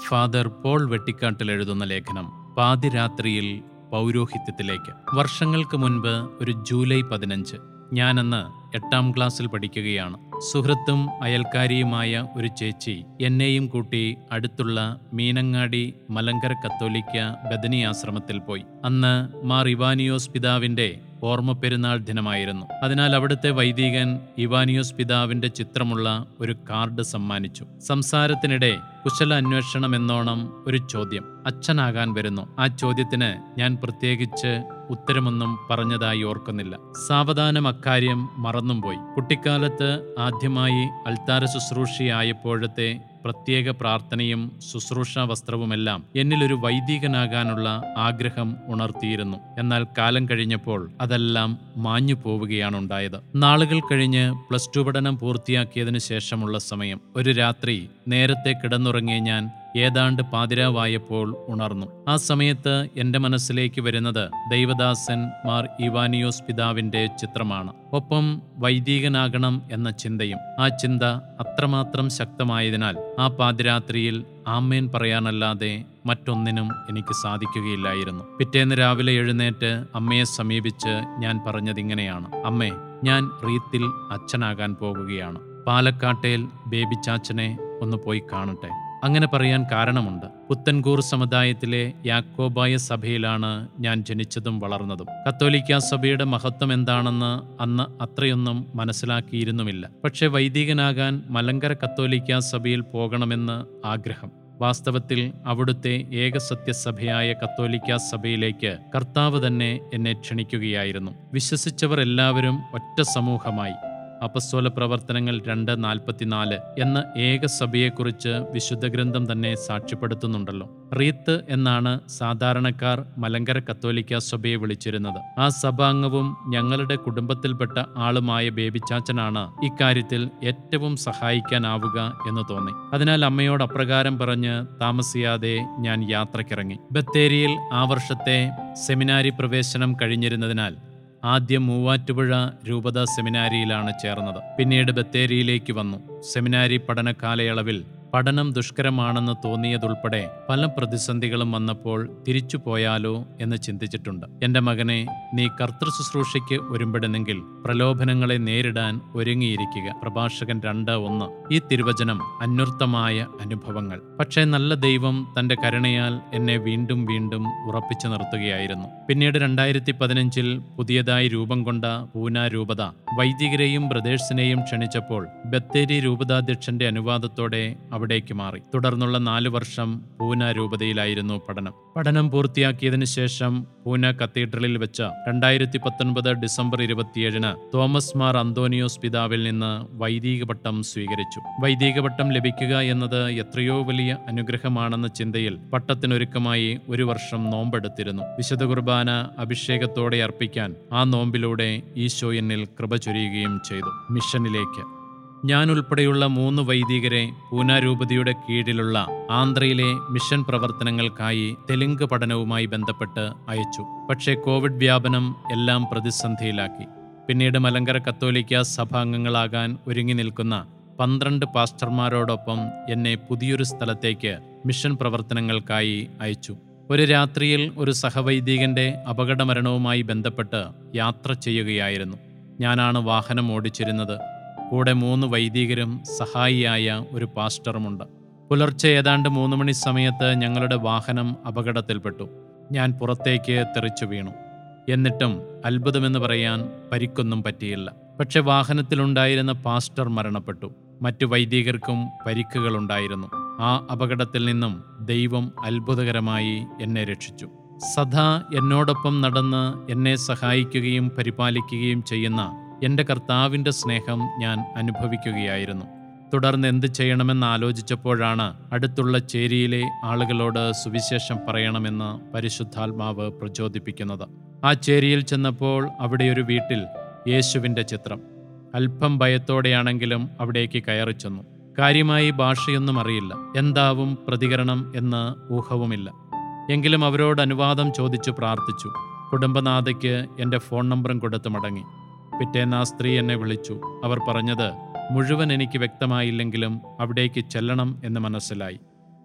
father Paul വെട്ടിക്കാട്ടിൽ എഴുതുന്ന ലേഖനം പാതിരാത്രിയിൽ പൗരോഹിത്യത്തിലേക്ക് വർഷങ്ങൾക്ക് മുൻപ് ഒരു ജൂലൈ പതിനഞ്ച് ഞാനന്ന് എട്ടാം ക്ലാസ്സിൽ പഠിക്കുകയാണ് സുഹൃത്തും അയൽക്കാരിയുമായ ഒരു ചേച്ചി എന്നെയും കൂട്ടി അടുത്തുള്ള മീനങ്ങാടി മലങ്കര കത്തോലിക്ക ബദനി ആശ്രമത്തിൽ പോയി അന്ന് മാർ ഇവാനിയോസ് പിതാവിന്റെ ഓർമ്മ പെരുന്നാൾ ദിനമായിരുന്നു അതിനാൽ അവിടുത്തെ വൈദികൻ ഇവാനിയോസ് പിതാവിന്റെ ചിത്രമുള്ള ഒരു കാർഡ് സമ്മാനിച്ചു സംസാരത്തിനിടെ കുശല അന്വേഷണം എന്നോണം ഒരു ചോദ്യം അച്ഛനാകാൻ വരുന്നു ആ ചോദ്യത്തിന് ഞാൻ പ്രത്യേകിച്ച് ഉത്തരമൊന്നും പറഞ്ഞതായി ഓർക്കുന്നില്ല സാവധാനം അക്കാര്യം മറന്നും പോയി കുട്ടിക്കാലത്ത് ആദ്യമായി അൾത്താര ശുശ്രൂഷയായപ്പോഴത്തെ പ്രത്യേക പ്രാർത്ഥനയും ശുശ്രൂഷ വസ്ത്രവുമെല്ലാം എന്നിലൊരു വൈദികനാകാനുള്ള ആഗ്രഹം ഉണർത്തിയിരുന്നു എന്നാൽ കാലം കഴിഞ്ഞപ്പോൾ അതെല്ലാം മാഞ്ഞു പോവുകയാണ് ഉണ്ടായത് നാളുകൾ കഴിഞ്ഞ് പ്ലസ് ടു പഠനം പൂർത്തിയാക്കിയതിനു ശേഷമുള്ള സമയം ഒരു രാത്രി നേരത്തെ കിടന്നുറങ്ങിയ ഞാൻ ഏതാണ്ട് പാതിരാവായപ്പോൾ ഉണർന്നു ആ സമയത്ത് എൻ്റെ മനസ്സിലേക്ക് വരുന്നത് ദൈവദാസൻ മാർ ഇവാനിയോസ് പിതാവിൻ്റെ ചിത്രമാണ് ഒപ്പം വൈദികനാകണം എന്ന ചിന്തയും ആ ചിന്ത അത്രമാത്രം ശക്തമായതിനാൽ ആ പാതിരാത്രിയിൽ ആമേൻ പറയാനല്ലാതെ മറ്റൊന്നിനും എനിക്ക് സാധിക്കുകയില്ലായിരുന്നു പിറ്റേന്ന് രാവിലെ എഴുന്നേറ്റ് അമ്മയെ സമീപിച്ച് ഞാൻ പറഞ്ഞതിങ്ങനെയാണ് അമ്മേ ഞാൻ റീത്തിൽ അച്ഛനാകാൻ പോകുകയാണ് പാലക്കാട്ടേൽ ബേബി ചാച്ചനെ ഒന്ന് പോയി കാണട്ടെ അങ്ങനെ പറയാൻ കാരണമുണ്ട് പുത്തൻകൂർ സമുദായത്തിലെ യാക്കോബായ സഭയിലാണ് ഞാൻ ജനിച്ചതും വളർന്നതും കത്തോലിക്ക സഭയുടെ മഹത്വം എന്താണെന്ന് അന്ന് അത്രയൊന്നും മനസ്സിലാക്കിയിരുന്നുമില്ല പക്ഷെ വൈദികനാകാൻ മലങ്കര കത്തോലിക്ക സഭയിൽ പോകണമെന്ന് ആഗ്രഹം വാസ്തവത്തിൽ അവിടുത്തെ ഏകസത്യസഭയായ കത്തോലിക്ക സഭയിലേക്ക് കർത്താവ് തന്നെ എന്നെ ക്ഷണിക്കുകയായിരുന്നു വിശ്വസിച്ചവർ എല്ലാവരും ഒറ്റ സമൂഹമായി അപസ്തോല പ്രവർത്തനങ്ങൾ രണ്ട് നാൽപ്പത്തിനാല് എന്ന ഏകസഭയെക്കുറിച്ച് വിശുദ്ധ ഗ്രന്ഥം തന്നെ സാക്ഷ്യപ്പെടുത്തുന്നുണ്ടല്ലോ റീത്ത് എന്നാണ് സാധാരണക്കാർ മലങ്കര കത്തോലിക്ക സഭയെ വിളിച്ചിരുന്നത് ആ സഭാംഗവും ഞങ്ങളുടെ കുടുംബത്തിൽപ്പെട്ട ആളുമായ ബേബിച്ചാച്ചനാണ് ഇക്കാര്യത്തിൽ ഏറ്റവും സഹായിക്കാനാവുക എന്ന് തോന്നി അതിനാൽ അമ്മയോട് അപ്രകാരം പറഞ്ഞ് താമസിയാതെ ഞാൻ യാത്രക്കിറങ്ങി ബത്തേരിയിൽ ആ വർഷത്തെ സെമിനാരി പ്രവേശനം കഴിഞ്ഞിരുന്നതിനാൽ ആദ്യം മൂവാറ്റുപുഴ രൂപത സെമിനാരിയിലാണ് ചേർന്നത് പിന്നീട് ബത്തേരിയിലേക്ക് വന്നു സെമിനാരി പഠന കാലയളവിൽ പഠനം ദുഷ്കരമാണെന്ന് തോന്നിയതുൾപ്പെടെ പല പ്രതിസന്ധികളും വന്നപ്പോൾ തിരിച്ചു പോയാലോ എന്ന് ചിന്തിച്ചിട്ടുണ്ട് എൻ്റെ മകനെ നീ കർത്തൃ ശുശ്രൂഷയ്ക്ക് ഒരുമ്പെടുന്നെങ്കിൽ പ്രലോഭനങ്ങളെ നേരിടാൻ ഒരുങ്ങിയിരിക്കുക പ്രഭാഷകൻ രണ്ട് ഒന്ന് ഈ തിരുവചനം അന്വർത്ഥമായ അനുഭവങ്ങൾ പക്ഷേ നല്ല ദൈവം തൻ്റെ കരുണയാൽ എന്നെ വീണ്ടും വീണ്ടും ഉറപ്പിച്ചു നിർത്തുകയായിരുന്നു പിന്നീട് രണ്ടായിരത്തി പതിനഞ്ചിൽ പുതിയതായി രൂപം കൊണ്ട പൂന രൂപത വൈദികരെയും ബ്രദേഴ്സിനെയും ക്ഷണിച്ചപ്പോൾ ബത്തേരി രൂപതാധ്യക്ഷന്റെ അനുവാദത്തോടെ അവിടേക്ക് മാറി തുടർന്നുള്ള നാലു വർഷം പൂന രൂപതയിലായിരുന്നു പഠനം പഠനം പൂർത്തിയാക്കിയതിനു ശേഷം പൂന കത്തീഡ്രലിൽ വെച്ച രണ്ടായിരത്തി പത്തൊൻപത് ഡിസംബർ ഇരുപത്തിയേഴിന് തോമസ് മാർ അന്തോണിയോസ് പിതാവിൽ നിന്ന് വൈദിക പട്ടം സ്വീകരിച്ചു വൈദിക പട്ടം ലഭിക്കുക എന്നത് എത്രയോ വലിയ അനുഗ്രഹമാണെന്ന ചിന്തയിൽ പട്ടത്തിനൊരുക്കമായി ഒരു വർഷം നോമ്പെടുത്തിരുന്നു വിശുദ്ധ കുർബാന അഭിഷേകത്തോടെ അർപ്പിക്കാൻ ആ നോമ്പിലൂടെ ഈശോ എന്നിൽ കൃപ ചൊരിയുകയും ചെയ്തു മിഷനിലേക്ക് ഞാൻ ഉൾപ്പെടെയുള്ള മൂന്ന് വൈദികരെ പൂന രൂപതയുടെ കീഴിലുള്ള ആന്ധ്രയിലെ മിഷൻ പ്രവർത്തനങ്ങൾക്കായി തെലുങ്ക് പഠനവുമായി ബന്ധപ്പെട്ട് അയച്ചു പക്ഷേ കോവിഡ് വ്യാപനം എല്ലാം പ്രതിസന്ധിയിലാക്കി പിന്നീട് മലങ്കര കത്തോലിക്ക സഭാംഗങ്ങളാകാൻ ഒരുങ്ങി നിൽക്കുന്ന പന്ത്രണ്ട് പാസ്റ്റർമാരോടൊപ്പം എന്നെ പുതിയൊരു സ്ഥലത്തേക്ക് മിഷൻ പ്രവർത്തനങ്ങൾക്കായി അയച്ചു ഒരു രാത്രിയിൽ ഒരു സഹവൈദികന്റെ അപകടമരണവുമായി ബന്ധപ്പെട്ട് യാത്ര ചെയ്യുകയായിരുന്നു ഞാനാണ് വാഹനം ഓടിച്ചിരുന്നത് കൂടെ മൂന്ന് വൈദികരും സഹായിയായ ഒരു പാസ്റ്ററുമുണ്ട് പുലർച്ചെ ഏതാണ്ട് മൂന്ന് മണി സമയത്ത് ഞങ്ങളുടെ വാഹനം അപകടത്തിൽപ്പെട്ടു ഞാൻ പുറത്തേക്ക് തെറിച്ചു വീണു എന്നിട്ടും അത്ഭുതമെന്ന് പറയാൻ പരിക്കൊന്നും പറ്റിയില്ല പക്ഷെ വാഹനത്തിലുണ്ടായിരുന്ന പാസ്റ്റർ മരണപ്പെട്ടു മറ്റു വൈദികർക്കും പരിക്കുകളുണ്ടായിരുന്നു ആ അപകടത്തിൽ നിന്നും ദൈവം അത്ഭുതകരമായി എന്നെ രക്ഷിച്ചു സദാ എന്നോടൊപ്പം നടന്ന് എന്നെ സഹായിക്കുകയും പരിപാലിക്കുകയും ചെയ്യുന്ന എൻ്റെ കർത്താവിൻ്റെ സ്നേഹം ഞാൻ അനുഭവിക്കുകയായിരുന്നു തുടർന്ന് എന്ത് ചെയ്യണമെന്ന് ആലോചിച്ചപ്പോഴാണ് അടുത്തുള്ള ചേരിയിലെ ആളുകളോട് സുവിശേഷം പറയണമെന്ന് പരിശുദ്ധാത്മാവ് പ്രചോദിപ്പിക്കുന്നത് ആ ചേരിയിൽ ചെന്നപ്പോൾ അവിടെ ഒരു വീട്ടിൽ യേശുവിൻ്റെ ചിത്രം അല്പം ഭയത്തോടെയാണെങ്കിലും അവിടേക്ക് കയറി ചെന്നു കാര്യമായി ഭാഷയൊന്നും അറിയില്ല എന്താവും പ്രതികരണം എന്ന് ഊഹവുമില്ല എങ്കിലും അവരോട് അനുവാദം ചോദിച്ചു പ്രാർത്ഥിച്ചു കുടുംബനാഥയ്ക്ക് എൻ്റെ ഫോൺ നമ്പറും കൊടുത്ത് മടങ്ങി പിറ്റേന്ന് ആ സ്ത്രീ എന്നെ വിളിച്ചു അവർ പറഞ്ഞത് മുഴുവൻ എനിക്ക് വ്യക്തമായില്ലെങ്കിലും അവിടേക്ക് ചെല്ലണം എന്ന് മനസ്സിലായി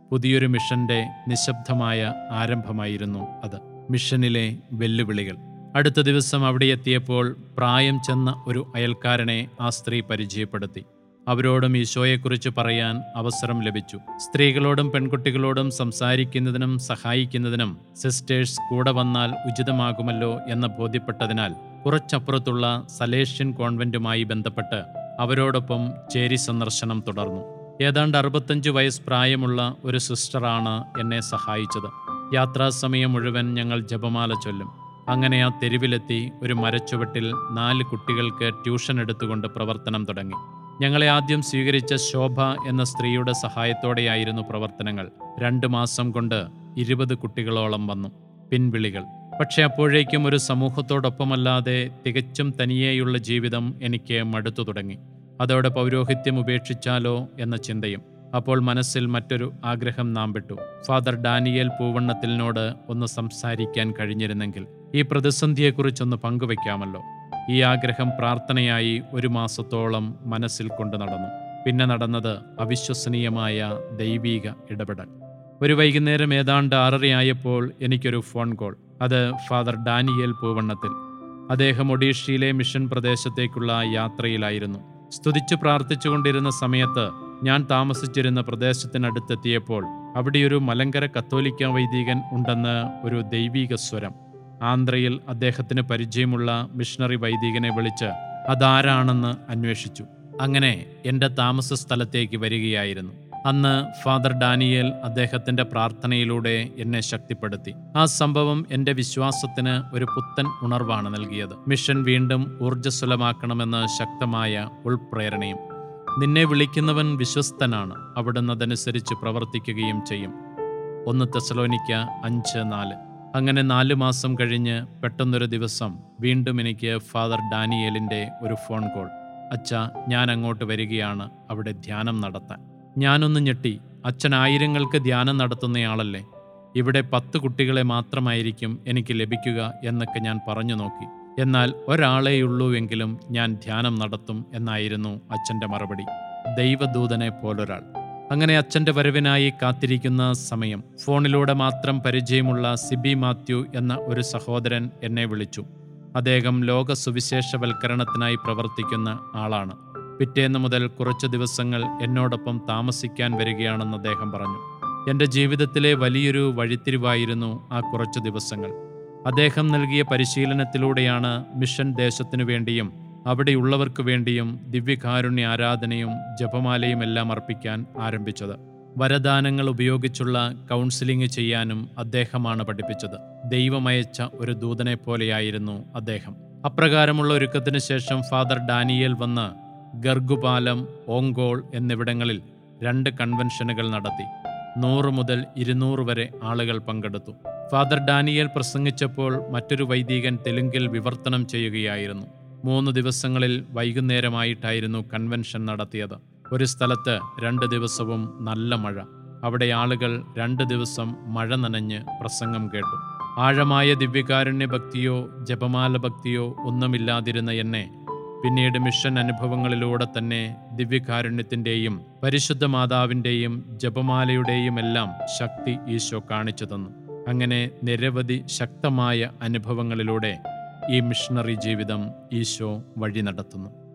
പുതിയൊരു മിഷന്റെ നിശബ്ദമായ ആരംഭമായിരുന്നു അത് മിഷനിലെ വെല്ലുവിളികൾ അടുത്ത ദിവസം അവിടെ എത്തിയപ്പോൾ പ്രായം ചെന്ന ഒരു അയൽക്കാരനെ ആ സ്ത്രീ പരിചയപ്പെടുത്തി അവരോടും ഈശോയെക്കുറിച്ച് പറയാൻ അവസരം ലഭിച്ചു സ്ത്രീകളോടും പെൺകുട്ടികളോടും സംസാരിക്കുന്നതിനും സഹായിക്കുന്നതിനും സിസ്റ്റേഴ്സ് കൂടെ വന്നാൽ ഉചിതമാകുമല്ലോ എന്ന് ബോധ്യപ്പെട്ടതിനാൽ കുറച്ചപ്പുറത്തുള്ള സലേഷ്യൻ കോൺവെന്റുമായി ബന്ധപ്പെട്ട് അവരോടൊപ്പം ചേരി സന്ദർശനം തുടർന്നു ഏതാണ്ട് അറുപത്തഞ്ച് വയസ്സ് പ്രായമുള്ള ഒരു സിസ്റ്ററാണ് എന്നെ സഹായിച്ചത് യാത്രാസമയം മുഴുവൻ ഞങ്ങൾ ജപമാല ചൊല്ലും അങ്ങനെ ആ തെരുവിലെത്തി ഒരു മരച്ചുവട്ടിൽ നാല് കുട്ടികൾക്ക് ട്യൂഷൻ എടുത്തുകൊണ്ട് പ്രവർത്തനം തുടങ്ങി ഞങ്ങളെ ആദ്യം സ്വീകരിച്ച ശോഭ എന്ന സ്ത്രീയുടെ സഹായത്തോടെയായിരുന്നു പ്രവർത്തനങ്ങൾ രണ്ടു മാസം കൊണ്ട് ഇരുപത് കുട്ടികളോളം വന്നു പിൻവിളികൾ പക്ഷെ അപ്പോഴേക്കും ഒരു സമൂഹത്തോടൊപ്പമല്ലാതെ തികച്ചും തനിയെയുള്ള ജീവിതം എനിക്ക് മടുത്തു തുടങ്ങി അതോടെ പൗരോഹിത്യം ഉപേക്ഷിച്ചാലോ എന്ന ചിന്തയും അപ്പോൾ മനസ്സിൽ മറ്റൊരു ആഗ്രഹം നാം വിട്ടു ഫാദർ ഡാനിയേൽ പൂവണ്ണത്തിലിനോട് ഒന്ന് സംസാരിക്കാൻ കഴിഞ്ഞിരുന്നെങ്കിൽ ഈ പ്രതിസന്ധിയെക്കുറിച്ചൊന്ന് പങ്കുവെക്കാമല്ലോ ഈ ആഗ്രഹം പ്രാർത്ഥനയായി ഒരു മാസത്തോളം മനസ്സിൽ കൊണ്ടു നടന്നു പിന്നെ നടന്നത് അവിശ്വസനീയമായ ദൈവീക ഇടപെടൽ ഒരു വൈകുന്നേരം ഏതാണ്ട് ആറരയായപ്പോൾ എനിക്കൊരു ഫോൺ കോൾ അത് ഫാദർ ഡാനിയേൽ പൂവണ്ണത്തിൽ അദ്ദേഹം ഒഡീഷയിലെ മിഷൻ പ്രദേശത്തേക്കുള്ള യാത്രയിലായിരുന്നു സ്തുതിച്ചു പ്രാർത്ഥിച്ചുകൊണ്ടിരുന്ന സമയത്ത് ഞാൻ താമസിച്ചിരുന്ന പ്രദേശത്തിനടുത്തെത്തിയപ്പോൾ അവിടെയൊരു മലങ്കര കത്തോലിക്ക വൈദികൻ ഉണ്ടെന്ന് ഒരു ദൈവീക സ്വരം ആന്ധ്രയിൽ അദ്ദേഹത്തിന് പരിചയമുള്ള മിഷണറി വൈദികനെ വിളിച്ച് അതാരാണെന്ന് അന്വേഷിച്ചു അങ്ങനെ എൻ്റെ താമസ സ്ഥലത്തേക്ക് വരികയായിരുന്നു അന്ന് ഫാദർ ഡാനിയേൽ അദ്ദേഹത്തിന്റെ പ്രാർത്ഥനയിലൂടെ എന്നെ ശക്തിപ്പെടുത്തി ആ സംഭവം എൻ്റെ വിശ്വാസത്തിന് ഒരു പുത്തൻ ഉണർവാണ് നൽകിയത് മിഷൻ വീണ്ടും ഊർജ്ജസ്വലമാക്കണമെന്ന് ശക്തമായ ഉൾപ്രേരണയും നിന്നെ വിളിക്കുന്നവൻ വിശ്വസ്തനാണ് അവിടുന്ന് അതനുസരിച്ച് പ്രവർത്തിക്കുകയും ചെയ്യും ഒന്ന് തെസലോനിക്ക അഞ്ച് നാല് അങ്ങനെ നാലു മാസം കഴിഞ്ഞ് പെട്ടെന്നൊരു ദിവസം വീണ്ടും എനിക്ക് ഫാദർ ഡാനിയേലിൻ്റെ ഒരു ഫോൺ കോൾ അച്ഛ ഞാൻ അങ്ങോട്ട് വരികയാണ് അവിടെ ധ്യാനം നടത്താൻ ഞാനൊന്ന് ഞെട്ടി അച്ഛൻ ആയിരങ്ങൾക്ക് ധ്യാനം നടത്തുന്നയാളല്ലേ ഇവിടെ പത്ത് കുട്ടികളെ മാത്രമായിരിക്കും എനിക്ക് ലഭിക്കുക എന്നൊക്കെ ഞാൻ പറഞ്ഞു നോക്കി എന്നാൽ ഒരാളെയുള്ളൂവെങ്കിലും ഞാൻ ധ്യാനം നടത്തും എന്നായിരുന്നു അച്ഛൻ്റെ മറുപടി ദൈവദൂതനെ പോലൊരാൾ അങ്ങനെ അച്ഛൻ്റെ വരവിനായി കാത്തിരിക്കുന്ന സമയം ഫോണിലൂടെ മാത്രം പരിചയമുള്ള സിബി മാത്യു എന്ന ഒരു സഹോദരൻ എന്നെ വിളിച്ചു അദ്ദേഹം ലോക സുവിശേഷവൽക്കരണത്തിനായി പ്രവർത്തിക്കുന്ന ആളാണ് പിറ്റേന്ന് മുതൽ കുറച്ച് ദിവസങ്ങൾ എന്നോടൊപ്പം താമസിക്കാൻ വരികയാണെന്ന് അദ്ദേഹം പറഞ്ഞു എൻ്റെ ജീവിതത്തിലെ വലിയൊരു വഴിത്തിരിവായിരുന്നു ആ കുറച്ച് ദിവസങ്ങൾ അദ്ദേഹം നൽകിയ പരിശീലനത്തിലൂടെയാണ് മിഷൻ ദേശത്തിനു വേണ്ടിയും അവിടെയുള്ളവർക്ക് വേണ്ടിയും ദിവ്യകാരുണ്യ ആരാധനയും ജപമാലയും എല്ലാം അർപ്പിക്കാൻ ആരംഭിച്ചത് വരദാനങ്ങൾ ഉപയോഗിച്ചുള്ള കൗൺസിലിംഗ് ചെയ്യാനും അദ്ദേഹമാണ് പഠിപ്പിച്ചത് ദൈവമയച്ച ഒരു ദൂതനെ പോലെയായിരുന്നു അദ്ദേഹം അപ്രകാരമുള്ള ഒരുക്കത്തിന് ശേഷം ഫാദർ ഡാനിയേൽ വന്ന് ഗർഗുപാലം ഓങ്കോൾ എന്നിവിടങ്ങളിൽ രണ്ട് കൺവെൻഷനുകൾ നടത്തി നൂറ് മുതൽ ഇരുന്നൂറ് വരെ ആളുകൾ പങ്കെടുത്തു ഫാദർ ഡാനിയേൽ പ്രസംഗിച്ചപ്പോൾ മറ്റൊരു വൈദികൻ തെലുങ്കിൽ വിവർത്തനം ചെയ്യുകയായിരുന്നു മൂന്ന് ദിവസങ്ങളിൽ വൈകുന്നേരമായിട്ടായിരുന്നു കൺവെൻഷൻ നടത്തിയത് ഒരു സ്ഥലത്ത് രണ്ട് ദിവസവും നല്ല മഴ അവിടെ ആളുകൾ രണ്ട് ദിവസം മഴ നനഞ്ഞ് പ്രസംഗം കേട്ടു ആഴമായ ദിവ്യകാരുണ്യ ഭക്തിയോ ജപമാല ഭക്തിയോ ഒന്നുമില്ലാതിരുന്ന എന്നെ പിന്നീട് മിഷൻ അനുഭവങ്ങളിലൂടെ തന്നെ ദിവ്യകാരുണ്യത്തിൻ്റെയും പരിശുദ്ധ മാതാവിൻ്റെയും ജപമാലയുടെയും എല്ലാം ശക്തി ഈശോ കാണിച്ചു തന്നു അങ്ങനെ നിരവധി ശക്തമായ അനുഭവങ്ങളിലൂടെ ഈ മിഷണറി ജീവിതം ഈശോ വഴി നടത്തുന്നു